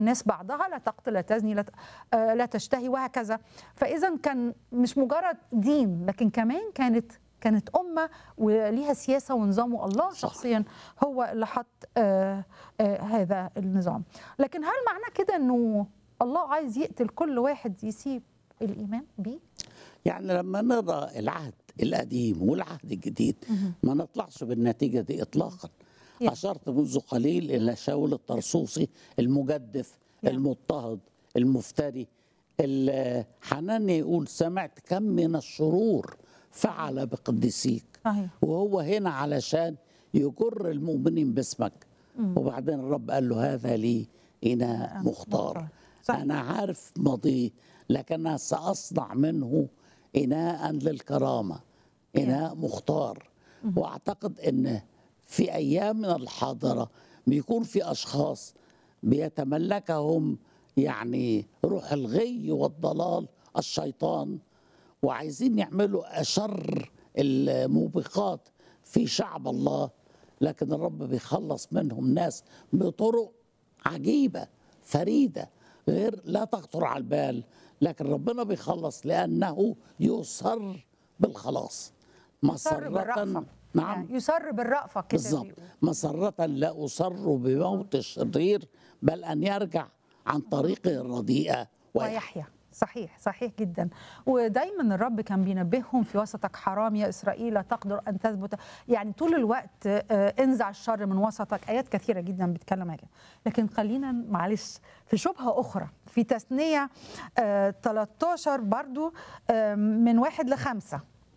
الناس بعضها لا تقتل لا تزني لا, ت- آه، لا تشتهي وهكذا فاذا كان مش مجرد دين لكن كمان كانت كانت امه وليها سياسه ونظام والله صح. شخصيا هو اللي حط آه آه هذا النظام لكن هل معنى كده انه الله عايز يقتل كل واحد يسيب الايمان بيه يعني لما نرى العهد القديم والعهد الجديد ما نطلعش بالنتيجة دي إطلاقا يا. أشرت منذ قليل إلى شاول الطرسوسي المجدف يا. المضطهد المفتري ال- حنانيا يقول سمعت كم من الشرور فعل بقديسيك صحيح وهو هنا علشان يجر المؤمنين باسمك وبعدين الرب قال له هذا لي إناء مختار. مختار صحيح. أنا عارف ماضيه لكن سأصنع منه إناء للكرامة إناء مختار وأعتقد أن في أيامنا الحاضرة بيكون في أشخاص بيتملكهم يعني روح الغي والضلال الشيطان وعايزين يعملوا أشر الموبقات في شعب الله لكن الرب بيخلص منهم ناس بطرق عجيبة فريدة غير لا تخطر على البال لكن ربنا بيخلص لأنه يصر بالخلاص يسر بالرأفة نعم يعني يسر بالرأفة كده بالضبط بيقول. مسرة لا أصر بموت الشرير بل أن يرجع عن طريقه الرديئة ويحيى ويحيى صحيح صحيح جدا ودايما الرب كان بينبههم في وسطك حرام يا اسرائيل لا تقدر ان تثبت يعني طول الوقت آه، انزع الشر من وسطك ايات كثيره جدا بتتكلم عن كده لكن خلينا معلش في شبهه اخرى في تثنيه آه، 13 برضو آه، من واحد لخمسه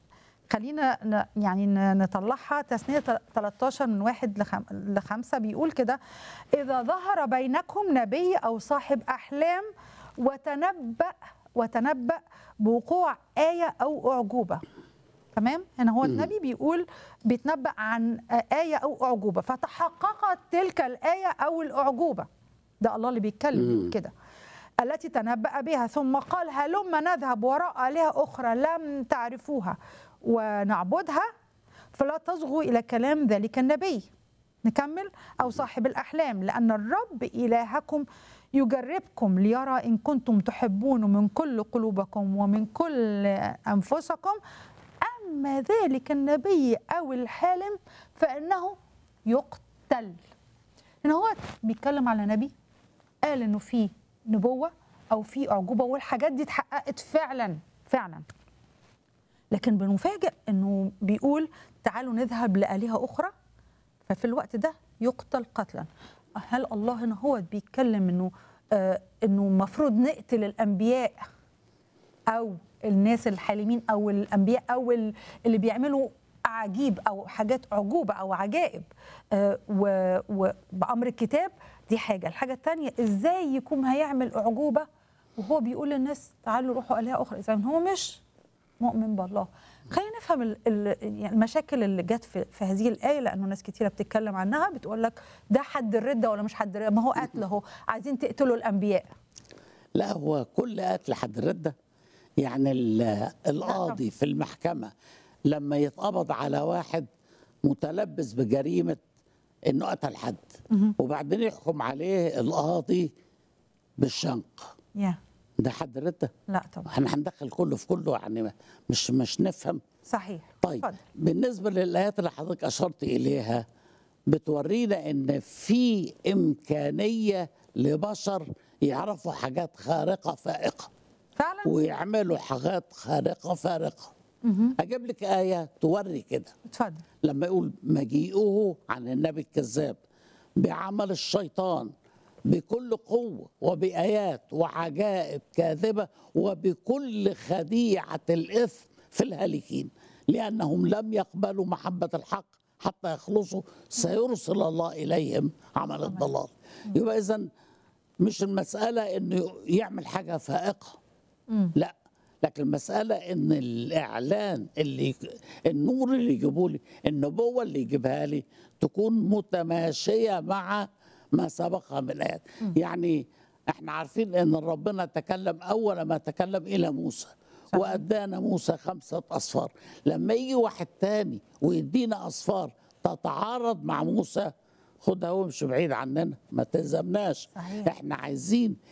خلينا ن- يعني ن- نطلعها تثنية 13 من واحد لخم- لخمسة بيقول كده إذا ظهر بينكم نبي أو صاحب أحلام وتنبأ وتنبأ بوقوع آية أو أعجوبة تمام هنا هو النبي بيقول بيتنبأ عن آية أو أعجوبة فتحققت تلك الآية أو الأعجوبة ده الله اللي بيتكلم بيقول كده التي تنبأ بها ثم قال هلم نذهب وراء آلهة أخرى لم تعرفوها ونعبدها فلا تصغوا إلى كلام ذلك النبي نكمل أو صاحب الأحلام لأن الرب إلهكم يجربكم ليرى إن كنتم تحبون من كل قلوبكم ومن كل أنفسكم أما ذلك النبي أو الحالم فإنه يقتل إن هو بيتكلم على نبي قال إنه في نبوة أو في أعجوبة والحاجات دي اتحققت فعلا فعلا لكن بنفاجئ انه بيقول تعالوا نذهب لآلهة أخرى ففي الوقت ده يقتل قتلا هل الله هنا هو بيتكلم انه آه انه المفروض نقتل الانبياء او الناس الحالمين او الانبياء او ال- اللي بيعملوا عجيب او حاجات عجوبه او عجائب آه و- وبامر الكتاب دي حاجه الحاجه الثانيه ازاي يكون هيعمل اعجوبه وهو بيقول للناس تعالوا روحوا الهه اخرى اذا هو مش مؤمن بالله خلينا نفهم ال- ال- يعني المشاكل اللي جت في, في هذه الايه لانه ناس كتيره بتتكلم عنها بتقول لك ده حد الرده ولا مش حد الرده ما هو قتل اهو عايزين تقتلوا الانبياء لا هو كل قتل حد ردة يعني ال- القاضي في المحكمة لما يتقبض على واحد متلبس بجريمة انه قتل حد وبعدين يحكم عليه القاضي بالشنق يا ده حد ردة لا طبعا احنا هندخل كله في كله يعني مش مش نفهم صحيح طيب اتفضل. بالنسبة للآيات اللي حضرتك أشرت إليها بتورينا إن في إمكانية لبشر يعرفوا حاجات خارقة فائقة فعلا ويعملوا حاجات خارقة فارقة أجيب لك آية توري كده اتفضل لما يقول مجيئه عن النبي الكذاب بعمل الشيطان بكل قوة وبآيات وعجائب كاذبة وبكل خديعة الإثم في الهالكين لأنهم لم يقبلوا محبة الحق حتى يخلصوا سيرسل الله إليهم عمل الضلال يبقى إذا مش المسألة إنه يعمل حاجة فائقة لا لكن المسألة إن الإعلان اللي النور اللي يجيبوا لي النبوة اللي يجيبها لي تكون متماشية مع ما سبقها من الآيات يعني احنا عارفين إن ربنا تكلم أول ما تكلم إلى موسى صحيح. وأدانا موسى خمسة أصفار لما يجي واحد تاني ويدينا أصفار تتعارض مع موسى خدها وامشي بعيد عننا ما تلزمناش صحيح. احنا عايزين